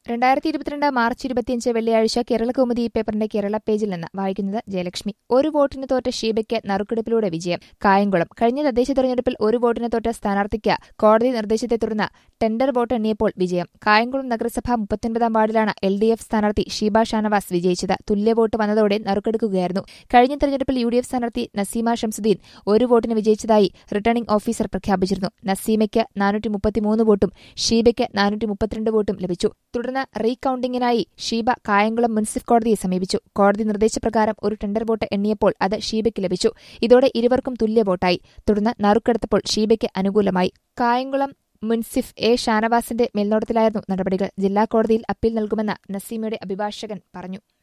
രണ്ടായിരത്തി ഇരുപത്തിരണ്ട് മാർച്ച് ഇരുപത്തിയഞ്ച് വെള്ളിയാഴ്ച കേരളകൗമുദി പേപ്പറിന്റെ കേരള പേജിൽ നിന്ന് വായിക്കുന്നത് ജയലക്ഷ്മി ഒരു വോട്ടിന് തോറ്റ ഷീബയ്ക്ക് നറുക്കെടുപ്പിലൂടെ വിജയം കായംകുളം കഴിഞ്ഞ തദ്ദേശ തെരഞ്ഞെടുപ്പിൽ ഒരു വോട്ടിന് തോറ്റ സ്ഥാനാർത്ഥിക്ക് കോടതി നിർദ്ദേശത്തെ തുടർന്ന് ടെൻഡർ വോട്ട് എണ്ണിയപ്പോൾ വിജയം കായംകുളം നഗരസഭ മുപ്പത്തിയൊൻപതാം വാർഡിലാണ് എൽ ഡി എഫ് സ്ഥാനാർത്ഥി ഷീബ ഷാനവാസ് വിജയിച്ചത് തുല്യ വോട്ട് വന്നതോടെ നറുക്കെടുക്കുകയായിരുന്നു കഴിഞ്ഞ തെരഞ്ഞെടുപ്പിൽ യു ഡി എഫ് സ്ഥാനാർത്ഥി നസീമ ഷംസുദ്ദീൻ ഒരു വോട്ടിന് വിജയിച്ചതായി റിട്ടേണിംഗ് ഓഫീസർ പ്രഖ്യാപിച്ചിരുന്നു നസീമയ്ക്ക് നാനൂറ്റി മുപ്പത്തിമൂന്ന് വോട്ടും ഷീബയ്ക്ക് നാനൂറ്റി മുപ്പത്തിരണ്ട് വോട്ടും ലഭിച്ചു തുടർന്ന് റീകൌണ്ടിംഗിനായി ഷീബ കായംകുളം മുനിസിഫ് കോടതിയെ സമീപിച്ചു കോടതി നിർദ്ദേശപ്രകാരം ഒരു ടെൻഡർ വോട്ട് എണ്ണിയപ്പോൾ അത് ഷീബയ്ക്ക് ലഭിച്ചു ഇതോടെ ഇരുവർക്കും തുല്യ വോട്ടായി തുടർന്ന് നറുക്കെടുത്തപ്പോൾ ഷീബയ്ക്ക് അനുകൂലമായി കായംകുളം മുൻസിഫ് എ ഷാനവാസിന്റെ മേൽനോട്ടത്തിലായിരുന്നു നടപടികൾ ജില്ലാ കോടതിയിൽ അപ്പീൽ നൽകുമെന്ന് നസീമയുടെ അഭിഭാഷകൻ പറഞ്ഞു